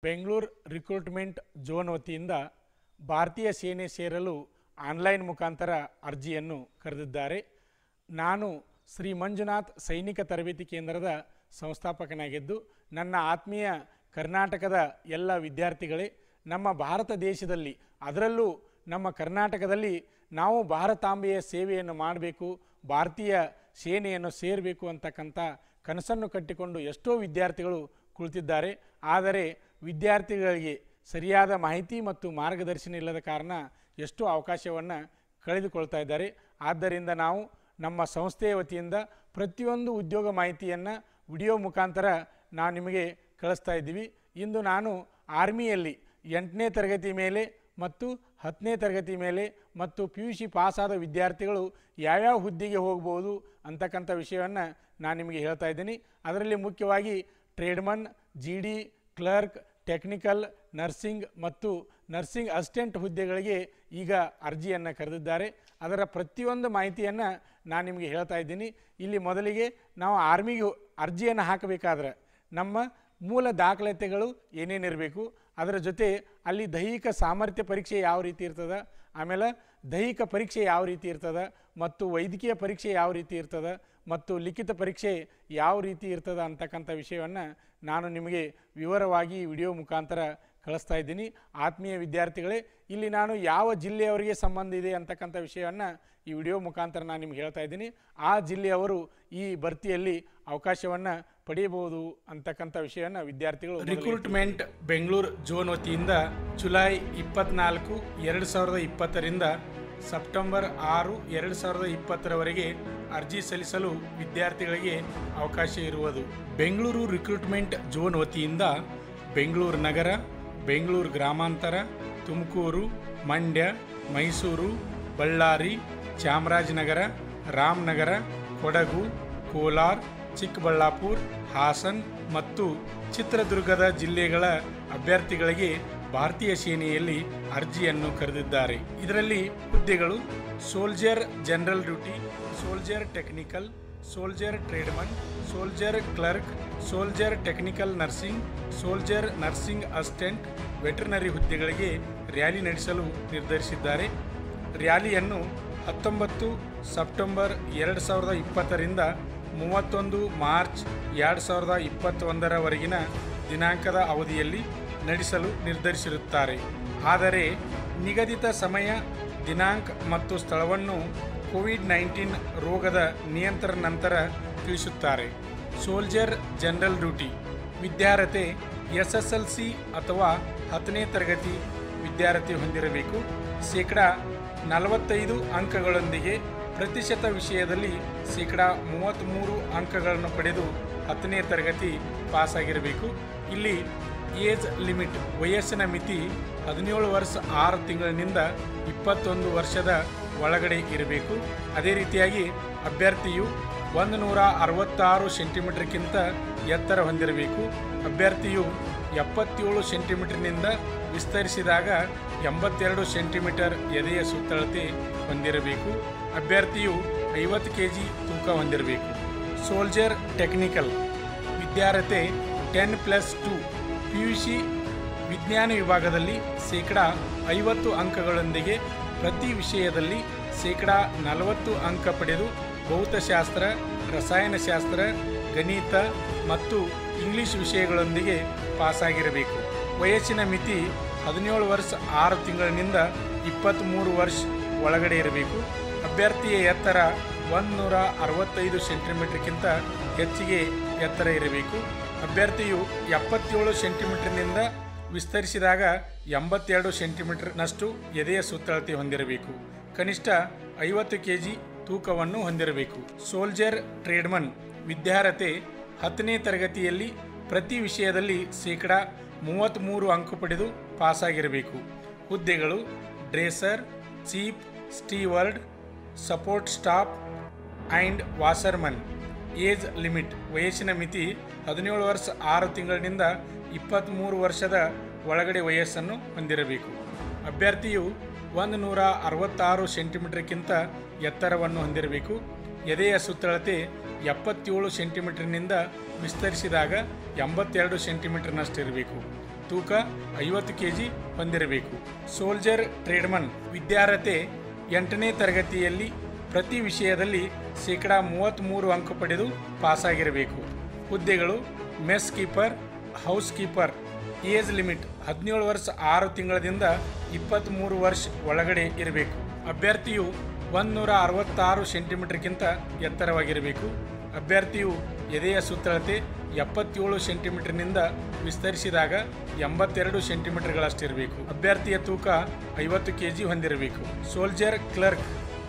Bengaluru recruitment zone ವತಿಯಿಂದ ಭಾರತೀಯ ಸೇನೆ ಸೇರಲು ಆನ್ಲೈನ್ ಮುಖಾಂತರ ಅರ್ಜಿಯನ್ನು ಕರೆದಿದ್ದಾರೆ ನಾನು ಶ್ರೀ ಮಂಜುನಾಥ್ ಸೈನಿಕ ತರಬೇತಿ ಕೇಂದ್ರದ ಸಂಸ್ಥಾಪಕನಾಗಿದ್ದು ನನ್ನ ಆತ್ಮೀಯ ಕರ್ನಾಟಕದ ಎಲ್ಲ ವಿದ್ಯಾರ್ಥಿಗಳೇ ನಮ್ಮ ಭಾರತ ದೇಶದಲ್ಲಿ ಅದರಲ್ಲೂ ನಮ್ಮ ಕರ್ನಾಟಕದಲ್ಲಿ ನಾವು ಭಾರತಾಂಬೆಯ ಸೇವೆಯನ್ನು ಮಾಡಬೇಕು ಭಾರತೀಯ ಸೇನೆಯನ್ನು ಸೇರಬೇಕು ಅಂತಕ್ಕಂಥ ಕನಸನ್ನು ಕಟ್ಟಿಕೊಂಡು ಎಷ್ಟೋ ವಿದ್ಯಾರ್ಥಿಗಳು ಕುಳಿತಿದ್ದಾರೆ ಆದರೆ ವಿದ್ಯಾರ್ಥಿಗಳಿಗೆ ಸರಿಯಾದ ಮಾಹಿತಿ ಮತ್ತು ಮಾರ್ಗದರ್ಶನ ಇಲ್ಲದ ಕಾರಣ ಎಷ್ಟೋ ಅವಕಾಶವನ್ನು ಕಳೆದುಕೊಳ್ತಾ ಇದ್ದಾರೆ ಆದ್ದರಿಂದ ನಾವು ನಮ್ಮ ಸಂಸ್ಥೆಯ ವತಿಯಿಂದ ಪ್ರತಿಯೊಂದು ಉದ್ಯೋಗ ಮಾಹಿತಿಯನ್ನು ವಿಡಿಯೋ ಮುಖಾಂತರ ನಾವು ನಿಮಗೆ ಕಳಿಸ್ತಾ ಇದ್ದೀವಿ ಇಂದು ನಾನು ಆರ್ಮಿಯಲ್ಲಿ ಎಂಟನೇ ತರಗತಿ ಮೇಲೆ ಮತ್ತು ಹತ್ತನೇ ತರಗತಿ ಮೇಲೆ ಮತ್ತು ಪಿ ಯು ಸಿ ಪಾಸಾದ ವಿದ್ಯಾರ್ಥಿಗಳು ಯಾವ್ಯಾವ ಹುದ್ದೆಗೆ ಹೋಗ್ಬೋದು ಅಂತಕ್ಕಂಥ ವಿಷಯವನ್ನು ನಾನು ನಿಮಗೆ ಹೇಳ್ತಾ ಇದ್ದೀನಿ ಅದರಲ್ಲಿ ಮುಖ್ಯವಾಗಿ tradesman G D clerk technical nursing ಮತ್ತು ನರ್ಸಿಂಗ್ ಅಸಿಸ್ಟೆಂಟ್ ಹುದ್ದೆಗಳಿಗೆ ಈಗ ಅರ್ಜಿಯನ್ನು ಕರೆದಿದ್ದಾರೆ ಅದರ ಪ್ರತಿಯೊಂದು ಮಾಹಿತಿಯನ್ನು ನಾನು ನಿಮಗೆ ಹೇಳ್ತಾ ಇದ್ದೀನಿ ಇಲ್ಲಿ ಮೊದಲಿಗೆ ನಾವು ಆರ್ಮಿಗೆ ಅರ್ಜಿಯನ್ನು ಹಾಕಬೇಕಾದ್ರೆ ನಮ್ಮ ಮೂಲ ದಾಖಲಾತಿಗಳು ಏನೇನಿರಬೇಕು ಅದರ ಜೊತೆ ಅಲ್ಲಿ ದೈಹಿಕ ಸಾಮರ್ಥ್ಯ ಪರೀಕ್ಷೆ ಯಾವ ರೀತಿ ಇರ್ತದೆ ಆಮೇಲೆ ದೈಹಿಕ ಪರೀಕ್ಷೆ ಯಾವ ರೀತಿ ಇರ್ತದೆ ಮತ್ತು ವೈದ್ಯಕೀಯ ಪರೀಕ್ಷೆ ಯಾವ ರೀತಿ ಇರ್ತದೆ ಮತ್ತು ಲಿಖಿತ ಪರೀಕ್ಷೆ ಯಾವ ರೀತಿ ಇರ್ತದೆ ಅಂತಕ್ಕಂಥ ವಿಷಯವನ್ನು ನಾನು ನಿಮಗೆ ವಿವರವಾಗಿ ಈ ವಿಡಿಯೋ ಮುಖಾಂತರ ಕಳಿಸ್ತಾ ಇದ್ದೀನಿ ಆತ್ಮೀಯ ವಿದ್ಯಾರ್ಥಿಗಳೇ ಇಲ್ಲಿ ನಾನು ಯಾವ ಜಿಲ್ಲೆಯವರಿಗೆ ಸಂಬಂಧ ಇದೆ ಅಂತಕ್ಕಂಥ ವಿಷಯವನ್ನು ಈ ವಿಡಿಯೋ ಮುಖಾಂತರ ನಾನು ನಿಮ್ಗೆ ಹೇಳ್ತಾ ಇದ್ದೀನಿ ಆ ಜಿಲ್ಲೆಯವರು ಈ ಭರ್ತಿಯಲ್ಲಿ ಅವಕಾಶವನ್ನು ಪಡೆಯಬಹುದು ಅಂತಕ್ಕಂಥ ವಿಷಯವನ್ನು ವಿದ್ಯಾರ್ಥಿಗಳು ರಿಕ್ರೂಟ್ಮೆಂಟ್ ಬೆಂಗಳೂರು ಝೋನ್ ವತಿಯಿಂದ ಜುಲೈ ಇಪ್ಪತ್ನಾಲ್ಕು ಎರಡು ಸಾವಿರದ ಇಪ್ಪತ್ತರಿಂದ ಸೆಪ್ಟೆಂಬರ್ ಆರು ಎರಡು ಸಾವಿರದ ಇಪ್ಪತ್ತರವರೆಗೆ ಅರ್ಜಿ ಸಲ್ಲಿಸಲು ವಿದ್ಯಾರ್ಥಿಗಳಿಗೆ ಅವಕಾಶ ಇರುವುದು ಬೆಂಗಳೂರು ರಿಕ್ರೂಟ್ಮೆಂಟ್ ಝೋನ್ ವತಿಯಿಂದ ಬೆಂಗಳೂರು ನಗರ ಬೆಂಗಳೂರು ಗ್ರಾಮಾಂತರ ತುಮಕೂರು ಮಂಡ್ಯ ಮೈಸೂರು ಬಳ್ಳಾರಿ ಚಾಮರಾಜನಗರ ರಾಮನಗರ ಕೊಡಗು ಕೋಲಾರ ಚಿಕ್ಕಬಳ್ಳಾಪುರ ಹಾಸನ್ ಮತ್ತು ಚಿತ್ರದುರ್ಗದ ಜಿಲ್ಲೆಗಳ ಅಭ್ಯರ್ಥಿಗಳಿಗೆ ಭಾರತೀಯ ಸೇನೆಯಲ್ಲಿ ಅರ್ಜಿಯನ್ನು ಕರೆದಿದ್ದಾರೆ ಇದರಲ್ಲಿ ಹುದ್ದೆಗಳು soldier general duty soldier technical soldier tradesman soldier clerk soldier technical nursing soldier nursing assistant veterinary ಹುದ್ದೆಗಳಿಗೆ ರ್ಯಾಲಿ ನಡೆಸಲು ನಿರ್ಧರಿಸಿದ್ದಾರೆ ರ್ಯಾಲಿಯನ್ನು ಹತ್ತೊಂಬತ್ತು ಸೆಪ್ಟೆಂಬರ್ ಎರಡು ಸಾವಿರದ ಇಪ್ಪತ್ತರಿಂದ ಮೂವತ್ತೊಂದು ಮಾರ್ಚ್ ಎರಡು ಸಾವಿರದ ಇಪ್ಪತ್ತೊಂದರವರೆಗಿನ ದಿನಾಂಕದ ಅವಧಿಯಲ್ಲಿ ನಡೆಸಲು ನಿರ್ಧರಿಸಿರುತ್ತಾರೆ ಆದರೆ ನಿಗದಿತ ಸಮಯ ದಿನಾಂಕ ಮತ್ತು ಸ್ಥಳವನ್ನು ಕೋವಿಡ್ ನೈನ್ಟೀನ್ ರೋಗದ ನಿಯಂತ್ರಣ ನಂತರ ತಿಳಿಸುತ್ತಾರೆ ಸೋಲ್ಜರ್ ಜನರಲ್ ಡ್ಯೂಟಿ ವಿದ್ಯಾರ್ಹತೆ ಎಸ್ ಎಸ್ ಎಲ್ ಸಿ ಅಥವಾ ಹತ್ತನೇ ತರಗತಿ ವಿದ್ಯಾರ್ಥಿ ಹೊಂದಿರಬೇಕು ಶೇಕಡ ನಲವತ್ತೈದು ಅಂಕಗಳೊಂದಿಗೆ ಪ್ರತಿಶತ ವಿಷಯದಲ್ಲಿ ಶೇಕಡ ಮೂವತ್ತ್ಮೂರು ಅಂಕಗಳನ್ನು ಪಡೆದು ಹತ್ತನೇ ತರಗತಿ ಪಾಸಾಗಿರಬೇಕು ಇಲ್ಲಿ ಏಜ್ ಲಿಮಿಟ್ ವಯಸ್ಸಿನ ಮಿತಿ ಹದಿನೇಳು ವರ್ಷ ಆರು ತಿಂಗಳಿನಿಂದ ಇಪ್ಪತ್ತೊಂದು ವರ್ಷದ ಒಳಗಡೆ ಇರಬೇಕು ಅದೇ ರೀತಿಯಾಗಿ ಅಭ್ಯರ್ಥಿಯು ಒಂದು ನೂರ ಅರವತ್ತಾರು ಸೆಂಟಿಮೀಟರ್ಗಿಂತ ಎತ್ತರ ಹೊಂದಿರಬೇಕು ಅಭ್ಯರ್ಥಿಯು ಎಪ್ಪತ್ತೇಳು ಸೆಂಟಿಮೀಟರ್ನಿಂದ ವಿಸ್ತರಿಸಿದಾಗ ಎಂಬತ್ತೆರಡು ಸೆಂಟಿಮೀಟರ್ ಎದೆಯ ಸುತ್ತಳತೆ ಹೊಂದಿರಬೇಕು ಅಭ್ಯರ್ಥಿಯು ಐವತ್ತು ಕೆ ಜಿ ತೂಕ ಹೊಂದಿರಬೇಕು ಸೋಲ್ಜರ್ ಟೆಕ್ನಿಕಲ್ ವಿದ್ಯಾರ್ಹತೆ ten plus two P U C ವಿಜ್ಞಾನ ವಿಭಾಗದಲ್ಲಿ ಶೇಕಡ ಐವತ್ತು ಅಂಕಗಳೊಂದಿಗೆ ಪ್ರತಿ ವಿಷಯದಲ್ಲಿ ಶೇಕಡ ನಲವತ್ತು ಅಂಕ ಪಡೆದು ಭೌತಶಾಸ್ತ್ರ ರಸಾಯನಶಾಸ್ತ್ರ ಗಣಿತ ಮತ್ತು ಇಂಗ್ಲಿಷ್ ವಿಷಯಗಳೊಂದಿಗೆ ಪಾಸಾಗಿರಬೇಕು ವಯಸ್ಸಿನ ಮಿತಿ ಹದಿನೇಳು ವರ್ಷ ಆರು ತಿಂಗಳಿನಿಂದ ಇಪ್ಪತ್ತ್ಮೂರು ವರ್ಷ ಒಳಗಡೆ ಇರಬೇಕು ಅಭ್ಯರ್ಥಿಯ ಎತ್ತರ ಒಂದು ನೂರ ಅರವತ್ತೈದು ಸೆಂಟಿಮೀಟರ್ಗಿಂತ ಹೆಚ್ಚಿಗೆ ಎತ್ತರ ಇರಬೇಕು ಅಭ್ಯರ್ಥಿಯು ಎಪ್ಪತ್ತೇಳು ಸೆಂಟಿಮೀಟರ್ನಿಂದ ವಿಸ್ತರಿಸಿದಾಗ ಎಂಬತ್ತೆರಡು ಸೆಂಟಿಮೀಟರ್ನಷ್ಟು ಎದೆಯ ಸುತ್ತಳತೆ ಹೊಂದಿರಬೇಕು ಕನಿಷ್ಠ ಐವತ್ತು ಕೆ ಜಿ ತೂಕವನ್ನು ಹೊಂದಿರಬೇಕು ಸೋಲ್ಜರ್ ಟ್ರೇಡ್ಮನ್ ವಿದ್ಯಾರ್ಹತೆ ಹತ್ತನೇ ತರಗತಿಯಲ್ಲಿ ಪ್ರತಿ ವಿಷಯದಲ್ಲಿ ಶೇಕಡ ಮೂವತ್ತ್ಮೂರು ಅಂಕ ಪಡೆದು ಪಾಸಾಗಿರಬೇಕು ಹುದ್ದೆಗಳು dresser chief steward support staff and washerman age limit ವಯಸ್ಸಿನ ಮಿತಿ ಹದಿನೇಳು ವರ್ಷ ಆರು ತಿಂಗಳಿನಿಂದ ಇಪ್ಪತ್ತ್ಮೂರು ವರ್ಷದ ಒಳಗಡೆ ವಯಸ್ಸನ್ನು ಹೊಂದಿರಬೇಕು ಅಭ್ಯರ್ಥಿಯು ಒಂದು ನೂರ ಅರವತ್ತಾರು ಸೆಂಟಿಮೀಟರ್ಗಿಂತ ಎತ್ತರವನ್ನು ಹೊಂದಿರಬೇಕು ಎದೆಯ ಸುತ್ತಳತೆ ಎಪ್ಪತ್ತೇಳು ಸೆಂಟಿಮೀಟರ್ನಿಂದ ವಿಸ್ತರಿಸಿದಾಗ ಎಂಬತ್ತೆರಡು ಸೆಂಟಿಮೀಟರ್ನಷ್ಟಿರಬೇಕು ತೂಕ ಐವತ್ತು ಕೆಜಿ ಹೊಂದಿರಬೇಕು ಸೋಲ್ಜರ್ ಟ್ರೇಡ್ಮನ್ ವಿದ್ಯಾರ್ಹತೆ ಎಂಟನೇ ತರಗತಿಯಲ್ಲಿ ಪ್ರತಿ ವಿಷಯದಲ್ಲಿ ಶೇಕಡ ಮೂವತ್ತ್ಮೂರು ಅಂಕ ಪಡೆದು ಪಾಸಾಗಿರಬೇಕು ಹುದ್ದೆಗಳು mess keeper housekeeper age limit ಹದಿನೇಳು ವರ್ಷ ಆರು ತಿಂಗಳದಿಂದ ಇಪ್ಪತ್ತ್ಮೂರು ವರ್ಷ ಒಳಗಡೆ ಇರಬೇಕು ಅಭ್ಯರ್ಥಿಯು ಒಂದೂರ ಅರವತ್ತಾರು ಸೆಂಟಿಮೀಟರ್ಗಿಂತ ಎತ್ತರವಾಗಿರಬೇಕು ಅಭ್ಯರ್ಥಿಯು ಎದೆಯ ಸುತ್ತಳತೆ ಎಪ್ಪತ್ತೇಳು ಸೆಂಟಿಮೀಟರ್ನಿಂದ ವಿಸ್ತರಿಸಿದಾಗ ಎಂಬತ್ತೆರಡು ಸೆಂಟಿಮೀಟರ್ಗಳಷ್ಟಿರಬೇಕು ಅಭ್ಯರ್ಥಿಯ ತೂಕ ಐವತ್ತು ಕೆಜಿ ಹೊಂದಿರಬೇಕು ಸೋಲ್ಜರ್ ಕ್ಲರ್ಕ್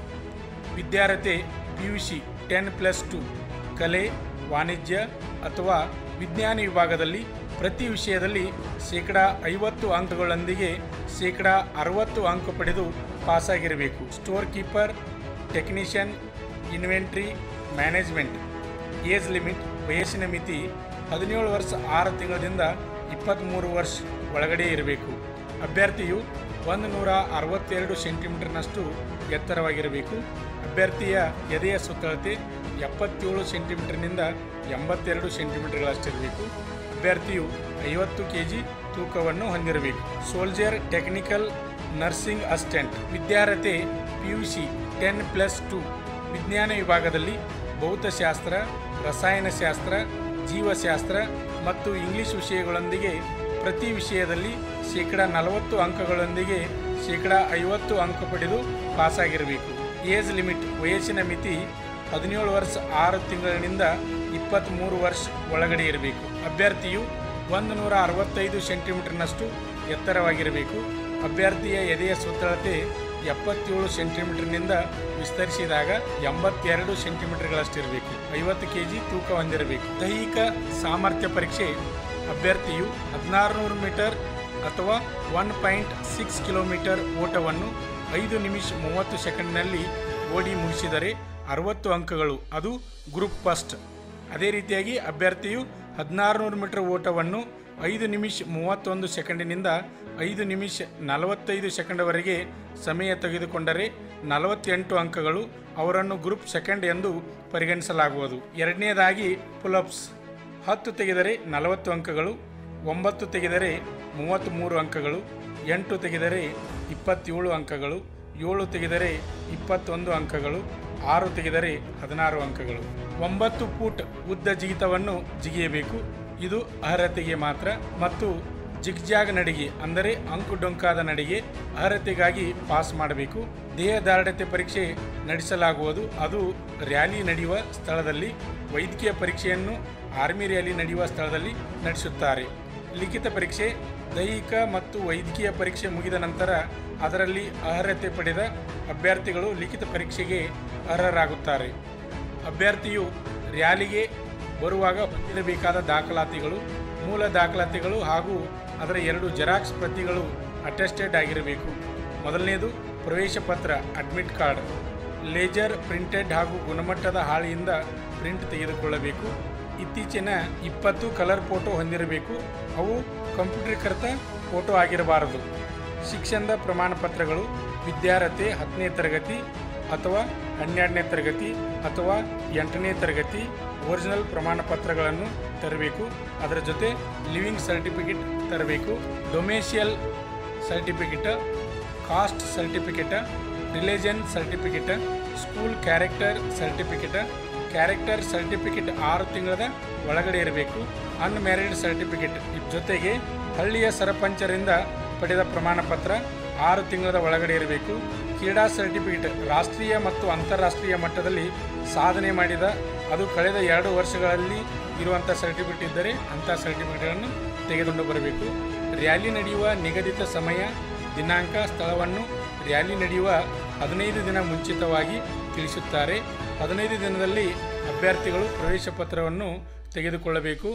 ವಿದ್ಯಾರ್ಹತೆ P U C ten plus two ಕಲೆ ವಾಣಿಜ್ಯ ಅಥವಾ ವಿಜ್ಞಾನ ವಿಭಾಗದಲ್ಲಿ ಪ್ರತಿ ವಿಷಯದಲ್ಲಿ ಶೇಕಡ ಐವತ್ತು ಅಂಕಗಳೊಂದಿಗೆ ಶೇಕಡ ಅರವತ್ತು ಅಂಕ ಪಡೆದು ಪಾಸಾಗಿರಬೇಕು storekeeper technician inventory management age limit ವಯಸ್ಸಿನ ಮಿತಿ ಹದಿನೇಳು ವರ್ಷ ಆರು ತಿಂಗಳಿಂದ ಇಪ್ಪತ್ತ್ಮೂರು ವರ್ಷ ಒಳಗಡೆ ಇರಬೇಕು ಅಭ್ಯರ್ಥಿಯು ಒಂದು ನೂರ ಅರವತ್ತೆರಡು ಸೆಂಟಿಮೀಟರ್ನಷ್ಟು ಎತ್ತರವಾಗಿರಬೇಕು ಅಭ್ಯರ್ಥಿಯ ಎದೆಯ ಸುತ್ತಳತೆ ಎಪ್ಪತ್ತೇಳು ಸೆಂಟಿಮೀಟರ್ನಿಂದ ಎಂಬತ್ತೆರಡು ಸೆಂಟಿಮೀಟರ್ಗಳಷ್ಟಿರಬೇಕು ಅಭ್ಯರ್ಥಿಯು ಐವತ್ತು ಕೆ ಜಿ ತೂಕವನ್ನು ಹೊಂದಿರಬೇಕು ಸೋಲ್ಜರ್ ಟೆಕ್ನಿಕಲ್ ನರ್ಸಿಂಗ್ ಅಸಿಸ್ಟೆಂಟ್ ವಿದ್ಯಾರ್ಹತೆ P U C ten plus two ವಿಜ್ಞಾನ ವಿಭಾಗದಲ್ಲಿ ಭೌತಶಾಸ್ತ್ರ ರಸಾಯನಶಾಸ್ತ್ರ ಜೀವಶಾಸ್ತ್ರ ಮತ್ತು ಇಂಗ್ಲಿಷ್ ವಿಷಯಗಳೊಂದಿಗೆ ಪ್ರತಿ ವಿಷಯದಲ್ಲಿ ಶೇಕಡ ನಲವತ್ತು ಅಂಕಗಳೊಂದಿಗೆ ಶೇಕಡ ಐವತ್ತು ಅಂಕ ಪಡೆದು ಪಾಸಾಗಿರಬೇಕು ಏಜ್ ಲಿಮಿಟ್ ವಯಸ್ಸಿನ ಮಿತಿ ಹದಿನೇಳು ವರ್ಷ ಆರು ತಿಂಗಳಿನಿಂದ ಇಪ್ಪತ್ತ್ಮೂರು ವರ್ಷ ಒಳಗಡೆ ಇರಬೇಕು ಅಭ್ಯರ್ಥಿಯು ಒಂದು ನೂರ ಅರವತ್ತೈದು ಸೆಂಟಿಮೀಟರ್ನಷ್ಟು ಎತ್ತರವಾಗಿರಬೇಕು ಅಭ್ಯರ್ಥಿಯ ಎದೆಯ ಸುತ್ತಳತೆ ಎಪ್ಪತ್ತೇಳು ಸೆಂಟಿಮೀಟರ್ನಿಂದ ವಿಸ್ತರಿಸಿದಾಗ ಎಂಬತ್ತೆರಡು ಸೆಂಟಿಮೀಟರ್ಗಳಷ್ಟಿರಬೇಕು ಐವತ್ತು ಕೆ ಜಿ ತೂಕ ಹೊಂದಿರಬೇಕು ದೈಹಿಕ ಸಾಮರ್ಥ್ಯ ಪರೀಕ್ಷೆ ಅಭ್ಯರ್ಥಿಯು ಹದಿನಾರು ನೂರು ಮೀಟರ್ ಅಥವಾ ಒನ್ ಪಾಯಿಂಟ್ ಸಿಕ್ಸ್ ಕಿಲೋಮೀಟರ್ ಓಟವನ್ನು ಐದು ನಿಮಿಷ ಮೂವತ್ತು ಸೆಕೆಂಡ್ನಲ್ಲಿ ಓಡಿ ಮುಗಿಸಿದರೆ ಅರವತ್ತು ಅಂಕಗಳು ಅದು ಗ್ರೂಪ್ ಫಸ್ಟ್ ಅದೇ ರೀತಿಯಾಗಿ ಅಭ್ಯರ್ಥಿಯು ಹದಿನಾರು ನೂರು ಮೀಟರ್ ಓಟವನ್ನು ಐದು ನಿಮಿಷ ಮೂವತ್ತೊಂದು ಸೆಕೆಂಡಿನಿಂದ ಐದು ನಿಮಿಷ ನಲವತ್ತೈದು ಸೆಕೆಂಡ್ವರೆಗೆ ಸಮಯ ತೆಗೆದುಕೊಂಡರೆ ನಲವತ್ತೆಂಟು ಅಂಕಗಳು ಅವರನ್ನು ಗ್ರೂಪ್ ಸೆಕೆಂಡ್ ಎಂದು ಪರಿಗಣಿಸಲಾಗುವುದು ಎರಡನೇದಾಗಿ ಪುಲಪ್ಸ್ ಹತ್ತು ತೆಗೆದರೆ ನಲವತ್ತು ಅಂಕಗಳು ಒಂಬತ್ತು ತೆಗೆದರೆ ಮೂವತ್ತ್ಮೂರು ಅಂಕಗಳು ಎಂಟು ತೆಗೆದರೆ ಇಪ್ಪತ್ತೇಳು ಅಂಕಗಳು ಏಳು ತೆಗೆದರೆ ಇಪ್ಪತ್ತೊಂದು ಅಂಕಗಳು ಆರು ತೆಗೆದರೆ ಹದಿನಾರು ಅಂಕಗಳು ಒಂಬತ್ತು ಫೂಟ್ ಉದ್ದ ಜಿಗಿತವನ್ನು ಜಿಗಿಯಬೇಕು ಇದು ಅರ್ಹತೆಗೆ ಮಾತ್ರ ಮತ್ತು ಜಿಗ್ಜಾಗ್ ನಡಿಗೆ ಅಂದರೆ ಅಂಕುಡೊಂಕಾದ ನಡಿಗೆ ಅರ್ಹತೆಗಾಗಿ ಪಾಸ್ ಮಾಡಬೇಕು ದೇಹದಾರ್ಢ್ಯತೆ ಪರೀಕ್ಷೆ ನಡೆಸಲಾಗುವುದು ಅದು ರ್ಯಾಲಿ ನಡೆಯುವ ಸ್ಥಳದಲ್ಲಿ ವೈದ್ಯಕೀಯ ಪರೀಕ್ಷೆಯನ್ನು ಆರ್ಮಿ ರ್ಯಾಲಿ ನಡೆಯುವ ಸ್ಥಳದಲ್ಲಿ ನಡೆಸುತ್ತಾರೆ ಲಿಖಿತ ಪರೀಕ್ಷೆ ದೈಹಿಕ ಮತ್ತು ವೈದ್ಯಕೀಯ ಪರೀಕ್ಷೆ ಮುಗಿದ ನಂತರ ಅದರಲ್ಲಿ ಅರ್ಹತೆ ಪಡೆದ ಅಭ್ಯರ್ಥಿಗಳು ಲಿಖಿತ ಪರೀಕ್ಷೆಗೆ ಅರ್ಹರಾಗುತ್ತಾರೆ ಅಭ್ಯರ್ಥಿಯು ರ್ಯಾಲಿಗೆ ಬರುವಾಗ ಹೊಂದಿರಬೇಕಾದ ದಾಖಲಾತಿಗಳು ಮೂಲ ದಾಖಲಾತಿಗಳು ಹಾಗೂ ಅದರ ಎರಡು ಜೆರಾಕ್ಸ್ ಪ್ರತಿಗಳು ಅಟೆಸ್ಟೆಡ್ ಆಗಿರಬೇಕು ಮೊದಲನೇದು ಪ್ರವೇಶ ಪತ್ರ ಅಡ್ಮಿಟ್ ಕಾರ್ಡ್ ಲೇಜರ್ ಪ್ರಿಂಟೆಡ್ ಹಾಗೂ ಗುಣಮಟ್ಟದ ಹಾಳೆಯಿಂದ ಪ್ರಿಂಟ್ ತೆಗೆದುಕೊಳ್ಳಬೇಕು ಇತ್ತೀಚಿನ ಇಪ್ಪತ್ತು ಕಲರ್ ಫೋಟೋ ಹೊಂದಿರಬೇಕು ಅವು ಕಂಪ್ಯೂಟರೀಕೃತ ಫೋಟೋ ಆಗಿರಬಾರದು ಶಿಕ್ಷಣದ ಪ್ರಮಾಣ ಪತ್ರಗಳು ವಿದ್ಯಾರ್ಹತೆ ಹತ್ತನೇ ತರಗತಿ ಅಥವಾ ಹನ್ನೆರಡನೇ ತರಗತಿ ಅಥವಾ ಎಂಟನೇ ತರಗತಿ ಒರಿಜಿನಲ್ ಪ್ರಮಾಣ ಪತ್ರಗಳನ್ನು ತರಬೇಕು ಅದರ ಜೊತೆ ಲಿವಿಂಗ್ ಸರ್ಟಿಫಿಕೇಟ್ ತರಬೇಕು domicile certificate caste certificate religion certificate school character certificate character certificate ಆರು ತಿಂಗಳದ ಒಳಗಡೆ ಇರಬೇಕು ಅನ್ಮ್ಯಾರಿಡ್ ಸರ್ಟಿಫಿಕೇಟ್ ಜೊತೆಗೆ ಹಳ್ಳಿಯ ಸರಪಂಚರಿಂದ ಪಡೆದ ಪ್ರಮಾಣ ಪತ್ರ ಆರು ತಿಂಗಳದ ಒಳಗಡೆ ಇರಬೇಕು ಕ್ರೀಡಾ ಸರ್ಟಿಫಿಕೇಟ್ ರಾಷ್ಟ್ರೀಯ ಮತ್ತು ಅಂತಾರಾಷ್ಟ್ರೀಯ ಮಟ್ಟದಲ್ಲಿ ಸಾಧನೆ ಮಾಡಿದ ಅದು ಕಳೆದ ಎರಡು ವರ್ಷಗಳಲ್ಲಿ ಇರುವಂಥ ಸರ್ಟಿಫಿಕೇಟ್ ಇದ್ದರೆ ಅಂಥ ಸರ್ಟಿಫಿಕೇಟ್ಗಳನ್ನು ತೆಗೆದುಕೊಂಡು ಬರಬೇಕು ರ್ಯಾಲಿ ನಡೆಯುವ ನಿಗದಿತ ಸಮಯ ದಿನಾಂಕ ಸ್ಥಳವನ್ನು ರ್ಯಾಲಿ ನಡೆಯುವ ಹದಿನೈದು ದಿನ ಮುಂಚಿತವಾಗಿ ತಿಳಿಸುತ್ತಾರೆ ಹದಿನೈದು ದಿನದಲ್ಲಿ ಅಭ್ಯರ್ಥಿಗಳು ಪ್ರವೇಶ ಪತ್ರವನ್ನು ತೆಗೆದುಕೊಳ್ಳಬೇಕು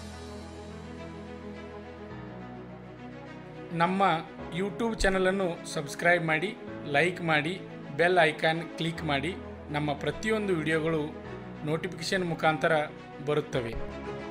ನಮ್ಮ ಯೂಟ್ಯೂಬ್ ಚಾನಲನ್ನು ಸಬ್ಸ್ಕ್ರೈಬ್ ಮಾಡಿ ಲೈಕ್ ಮಾಡಿ ಬೆಲ್ ಐಕಾನ್ ಕ್ಲಿಕ್ ಮಾಡಿ ನಮ್ಮ ಪ್ರತಿಯೊಂದು ವಿಡಿಯೋಗಳು ನೋಟಿಫಿಕೇಷನ್ ಮುಖಾಂತರ ಬರುತ್ತವೆ